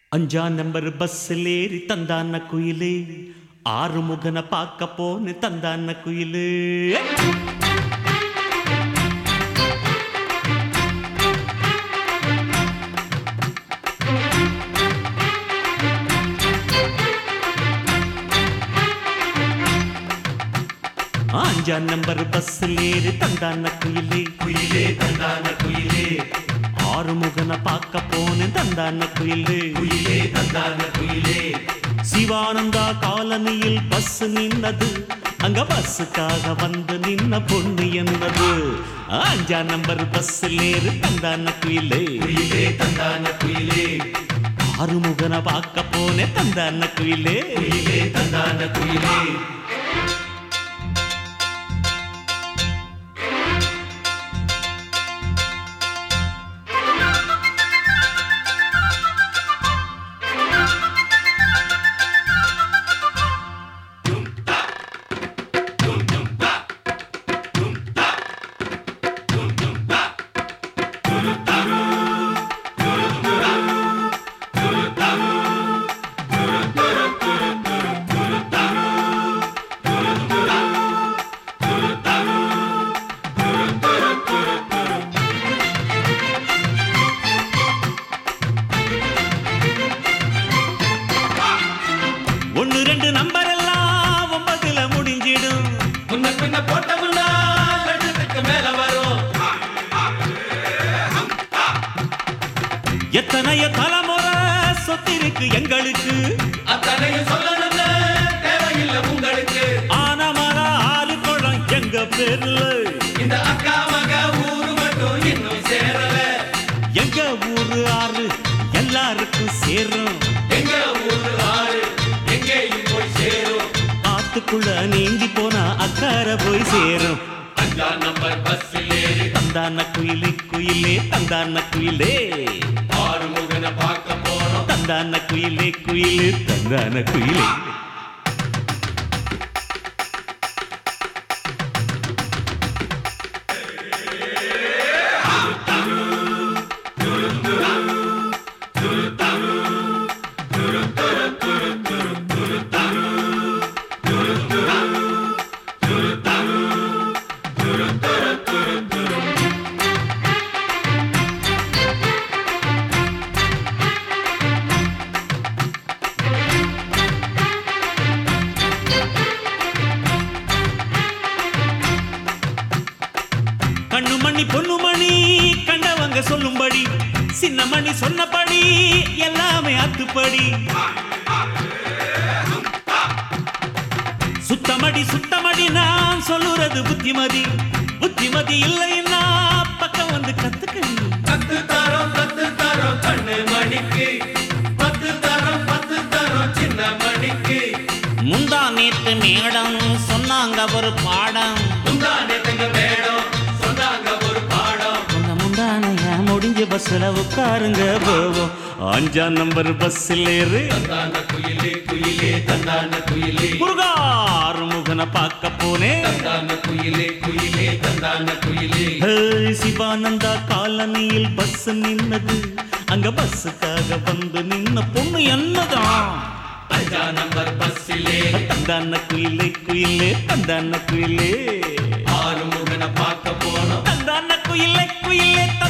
அஞ்சா நம்பர் பஸ்ஸில் ஏறி தந்தான குயிலே ஆறு முகனை பார்க்க போன தந்தான குயிலே அஞ்சா நம்பர் பஸ்ஸில் ஏறி தந்தான குயிலே குயிலே தந்தான குயிலே ஆறு முகனை பார்க்க போன தந்தான குயிலே குயிலே தந்தான குயிலே சிவானந்தா காலனியில் பஸ் நின்னது அங்க பஸ்ஸுக்காக வந்து நின்ன பொண்ணு என்னது அஞ்சா நம்பர் பஸ்ஸில் ஏறு தந்தான குயிலே குயிலே தந்தான குயிலே ஆறுமுகனை பார்க்க போனே தந்தான குயிலே குயிலே தந்தான குயிலே ஒன்னு ரெண்டு நம்பர் எல்லாம் ஒன்பதுல முடிஞ்சிடும் முன்ன பின்ன போட்டமுன்னா லட்சத்துக்கு மேல வரும் எத்தனையோ தலைமுறை சொத்திருக்கு எங்களுக்கு அத்தனையும் சொல்லணும்ல தேவையில்லை உங்களுக்கு ஆனமர ஆறு குளம் எங்க பேர்ல இந்த அக்கா மக ஊரு மட்டும் இன்னும் சேரல எங்க ஊரு ஆறு எல்லாருக்கும் சேரும் எங்க ஊரு ஆறு எங்கேயும் போய் சேரும் ஆத்துக்குள்ள நீந்தி போனா அக்கறை போய் சேரும் அஞ்சா நம்பர் பஸ்ஸில் ஏறி தந்தான குயிலே குயிலே தந்தான குயிலே ஆறு முகனை பார்க்க போறோம் தந்தான குயிலே குயிலே தந்தான குயிலே கண்ணு மணி பொண்ணு மணி கண்டவங்க சொல்லும்படி சின்ன மணி சொன்னபடி எல்லாமே அத்துப்படி சுத்தமடி சுத்தமடி நான் சொல்லுறது புத்திமதி புத்திமதி இல்லைன்னா பக்கம் வந்து கத்துக்கடி பத்து தரம் பத்து தரம் கண்ணு மணிக்கு பத்து தரம் பத்து தரம் சின்ன மணிக்கு முந்தா நேத்து மேடம் சொன்னாங்க ஒரு பாடம் முந்தானே தங்க மேடம் சொன்னாங்க ஒரு பாடம் உங்க முந்தானையா முடிஞ்ச பஸ்ல உட்காருங்க போவோம் அஞ்சா நம்பர் பஸ்ஸில் ஏறு தந்தான குயிலே குயிலே தந்தான குயிலே முருகா ஆறுமுகனை பார்க்க போனேன் தந்தான குயிலே குயிலே தந்தான குயிலே ஹே, சிவானந்தா காலனியில் பஸ் நின்னது அங்க பஸ்ஸுக்காக வந்து நின்ன பொண்ணு என்னதான் அஞ்சா நம்பர் பஸ்ஸிலே தந்தான குயிலே குயிலே தந்தான குயிலே ஆறு முகனை பார்க்க போனோம் தந்தான குயிலே குயிலே